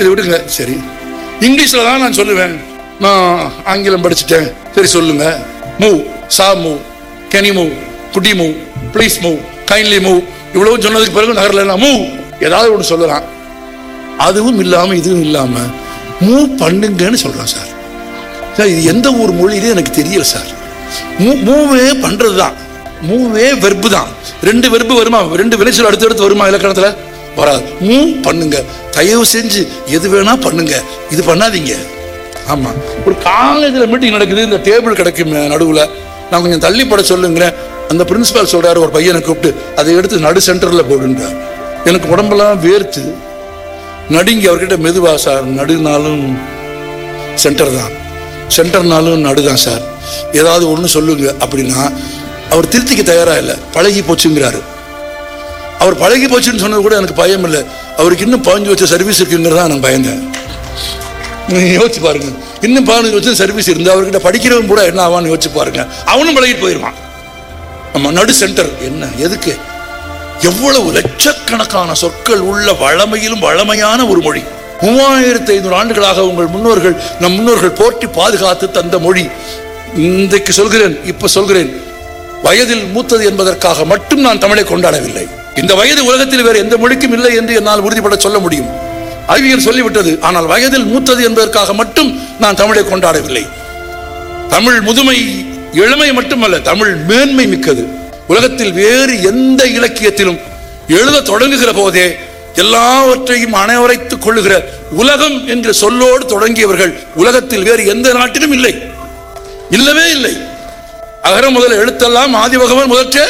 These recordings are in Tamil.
இதை விடுங்க சரி இங்கிலீஷ்ல தான் நான் சொல்லுவேன் நான் ஆங்கிலம் படிச்சுட்டேன் சரி சொல்லுங்க மூவ் சா மூவ் கேனி மூவ் குட்டி move please move kindly move இவ்வளவு சொன்னதுக்கு பிறகு நகரில் மூவ் ஏதாவது ஒன்று சொல்லலாம் அதுவும் இல்லாம இதுவும் இல்லாம மூவ் பண்ணுங்கன்னு சொல்றான் சார் சார் இது எந்த ஊர் மொழியிலே எனக்கு தெரியல சார் மூவே பண்றது தான் மூவே வெர்பு தான் ரெண்டு வெர்பு வருமா ரெண்டு வினைச்சொல் அடுத்தடுத்து வருமா இலக்கணத்துல வராது மூவ் பண்ணுங்க தயவு செஞ்சு எது வேணா பண்ணுங்க இது பண்ணாதீங்க ஆமா ஒரு காலேஜில் மீட்டிங் நடக்குது இந்த டேபிள் கிடைக்கும் நடுவுல நான் கொஞ்சம் தள்ளி பட சொல்லுங்கிறேன் அந்த பிரின்சிபால் சொல்றாரு ஒரு பையனை கூப்பிட்டு அதை எடுத்து நடு சென்டர்ல போடுன்றார் எனக்கு உடம்பெல்லாம் வேர்த்து நடுங்கி அவர்கிட்ட மெதுவா சார் நடுனாலும் சென்டர் தான் சென்டர்னாலும் நடுதான் சார் ஏதாவது ஒன்று சொல்லுங்க அப்படின்னா அவர் திருத்திக்க தயாரா இல்லை பழகி போச்சுங்கிறாரு அவர் பழகி போச்சுன்னு சொன்னது கூட எனக்கு பயம் இல்லை அவருக்கு இன்னும் பதினஞ்சு வச்ச சர்வீஸ் இருக்குங்கிறதா நான் பயந்தேன் நீங்க யோசிச்சு பாருங்க இன்னும் பதினஞ்சு வருஷம் சர்வீஸ் இருந்து அவர்கிட்ட படிக்கிறவன் கூட என்ன ஆவான்னு யோசிச்சு பாருங்க அவனும் பழகிட்டு போயிடுவான் நம்ம நடு சென்டர் என்ன எதுக்கு எவ்வளவு லட்சக்கணக்கான சொற்கள் உள்ள வளமையிலும் வளமையான ஒரு மொழி மூவாயிரத்தி ஐநூறு ஆண்டுகளாக உங்கள் முன்னோர்கள் நம் முன்னோர்கள் போற்றி பாதுகாத்து தந்த மொழி இன்றைக்கு சொல்கிறேன் இப்ப சொல்கிறேன் வயதில் மூத்தது என்பதற்காக மட்டும் நான் தமிழை கொண்டாடவில்லை இந்த வயது உலகத்தில் வேறு எந்த மொழிக்கும் இல்லை என்று என்னால் உறுதிப்பட சொல்ல முடியும் அறிவியல் சொல்லிவிட்டது ஆனால் வயதில் மூத்தது என்பதற்காக மட்டும் நான் தமிழை கொண்டாடவில்லை தமிழ் முதுமை இளமை மட்டுமல்ல தமிழ் மேன்மை மிக்கது உலகத்தில் வேறு எந்த இலக்கியத்திலும் எழுத தொடங்குகிற போதே எல்லாவற்றையும் அனைவரைத்துக் கொள்ளுகிற உலகம் என்ற சொல்லோடு தொடங்கியவர்கள் உலகத்தில் வேறு எந்த நாட்டிலும் இல்லை இல்லவே இல்லை அகர முதல் எழுத்தெல்லாம் ஆதிபகவன் முதற்றே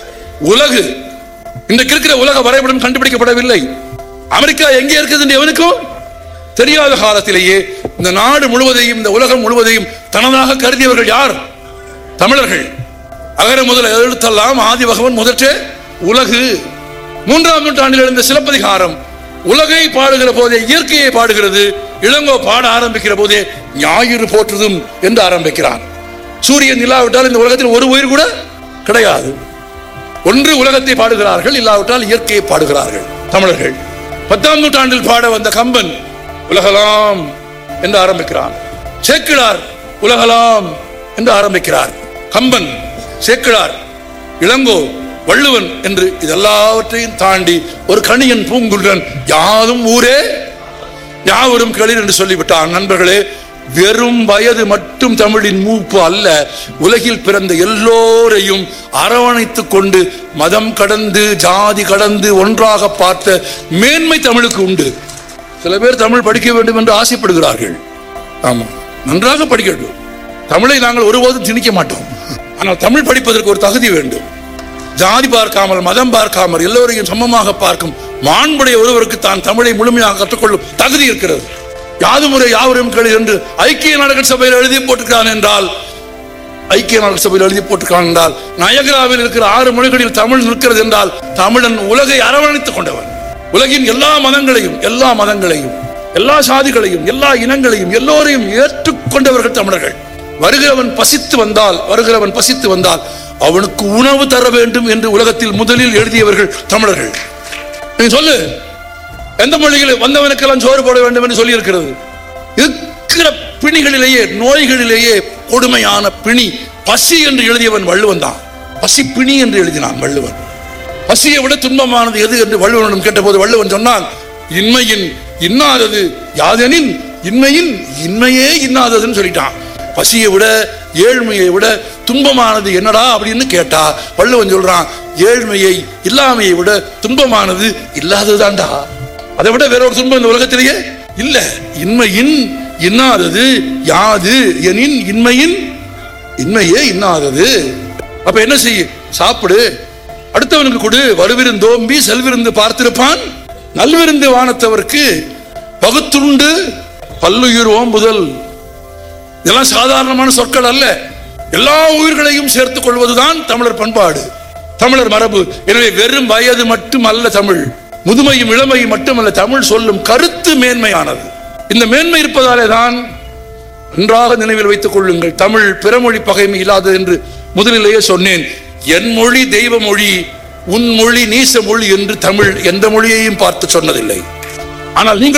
உலகு இன்றைக்கு இருக்கிற உலக வரைபடம் கண்டுபிடிக்கப்படவில்லை அமெரிக்கா எங்கே இருக்குது என்று எவனுக்கும் தெரியாத காலத்திலேயே இந்த நாடு முழுவதையும் இந்த உலகம் முழுவதையும் தனதாக கருதியவர்கள் யார் தமிழர்கள் அகர முதல் எழுத்தெல்லாம் ஆதி பகவன் முதற்றே உலகு மூன்றாம் நூற்றாண்டில் எழுந்த சிலப்பதிகாரம் உலகை பாடுகிற போதே இயற்கையை பாடுகிறது இளங்கோ பாட ஆரம்பிக்கிற போதே ஞாயிறு போற்றுதும் என்று ஆரம்பிக்கிறான் சூரியன் இல்லாவிட்டால் இந்த உலகத்தில் ஒரு உயிர் கூட கிடையாது ஒன்று உலகத்தை பாடுகிறார்கள் இல்லாவிட்டால் இயற்கையை பாடுகிறார்கள் தமிழர்கள் பத்தாம் நூற்றாண்டில் பாட வந்த கம்பன் உலகலாம் என்று ஆரம்பிக்கிறான் சேக்கிழார் உலகலாம் என்று ஆரம்பிக்கிறார் கம்பன் சேக்கிழார் இளங்கோ வள்ளுவன் என்று இதெல்லாவற்றையும் தாண்டி ஒரு கணியன் பூங்குன்றன் யாதும் ஊரே யாவரும் களிர் என்று சொல்லிவிட்டான் நண்பர்களே வெறும் வயது மட்டும் தமிழின் மூப்பு அல்ல உலகில் பிறந்த எல்லோரையும் அரவணைத்துக் கொண்டு மதம் கடந்து ஜாதி கடந்து ஒன்றாக பார்த்த மேன்மை தமிழுக்கு உண்டு சில பேர் தமிழ் படிக்க வேண்டும் என்று ஆசைப்படுகிறார்கள் ஆமா நன்றாக படிக்கட்டும் தமிழை நாங்கள் ஒருபோதும் திணிக்க மாட்டோம் ஆனால் தமிழ் படிப்பதற்கு ஒரு தகுதி வேண்டும் ஜாதி பார்க்காமல் மதம் பார்க்காமல் எல்லோரையும் சமமாக பார்க்கும் மாண்புடைய ஒருவருக்கு தான் தமிழை முழுமையாக கற்றுக்கொள்ளும் தகுதி இருக்கிறது யாது முறை யாவரும் கேளு என்று ஐக்கிய நாடுகள் சபையில் எழுதி போட்டிருக்கிறான் என்றால் ஐக்கிய நாடுகள் சபையில் எழுதி போட்டிருக்கான் என்றால் நயகராவில் இருக்கிற ஆறு மொழிகளில் தமிழ் நிற்கிறது என்றால் தமிழன் உலகை அரவணைத்துக் கொண்டவன் உலகின் எல்லா மதங்களையும் எல்லா மதங்களையும் எல்லா சாதிகளையும் எல்லா இனங்களையும் எல்லோரையும் ஏற்றுக்கொண்டவர்கள் தமிழர்கள் வருகிறவன் பசித்து வந்தால் வருகிறவன் பசித்து வந்தால் அவனுக்கு உணவு தர வேண்டும் என்று உலகத்தில் முதலில் எழுதியவர்கள் தமிழர்கள் நீ சொல்லு எந்த மொழிகளில் வந்தவனுக்கெல்லாம் சோறு போட வேண்டும் என்று சொல்லி இருக்கிறது இருக்கிற பிணிகளிலேயே நோய்களிலேயே கொடுமையான பிணி பசி என்று எழுதியவன் வள்ளுவன் தான் பசி பிணி என்று எழுதினான் வள்ளுவன் பசியை விட துன்பமானது எது என்று வள்ளுவனிடம் கேட்டபோது வள்ளுவன் சொன்னான் இன்மையின் இன்னாதது யாதெனின் இன்மையின் இன்மையே இன்னாததுன்னு சொல்லிட்டான் பசியை விட ஏழ்மையை விட துன்பமானது என்னடா அப்படின்னு கேட்டா வள்ளுவன் சொல்றான் ஏழ்மையை இல்லாமையை விட துன்பமானது இல்லாததுதான்டா அதை விட வேற ஒரு துன்பம் இந்த உலகத்திலேயே இல்ல இன்மையின் இன்னாதது யாது எனின் இன்மையின் இன்மையே இன்னாதது அப்ப என்ன செய்ய சாப்பிடு அடுத்தவனுக்கு கொடு வருவிருந்தோம்பி செல்விருந்து பார்த்திருப்பான் நல்விருந்து வானத்தவர்க்கு பகுத்துண்டு பல்லுயிர் ஓம்புதல் இதெல்லாம் சாதாரணமான சொற்கள் அல்ல எல்லா உயிர்களையும் சேர்த்துக் கொள்வதுதான் தமிழர் பண்பாடு தமிழர் மரபு எனவே வெறும் வயது மட்டும் அல்ல தமிழ் முதுமையும் இளமையும் மட்டுமல்ல தமிழ் சொல்லும் கருத்து மேன்மையானது இந்த மேன்மை இருப்பதாலே தான் நன்றாக நினைவில் வைத்துக் கொள்ளுங்கள் தமிழ் பிறமொழி பகைமை இல்லாதது என்று முதலிலேயே சொன்னேன் என் மொழி தெய்வ மொழி உன் மொழி நீச மொழி என்று தமிழ் எந்த மொழியையும் பார்த்து சொன்னதில்லை ஆனால் நீங்கள்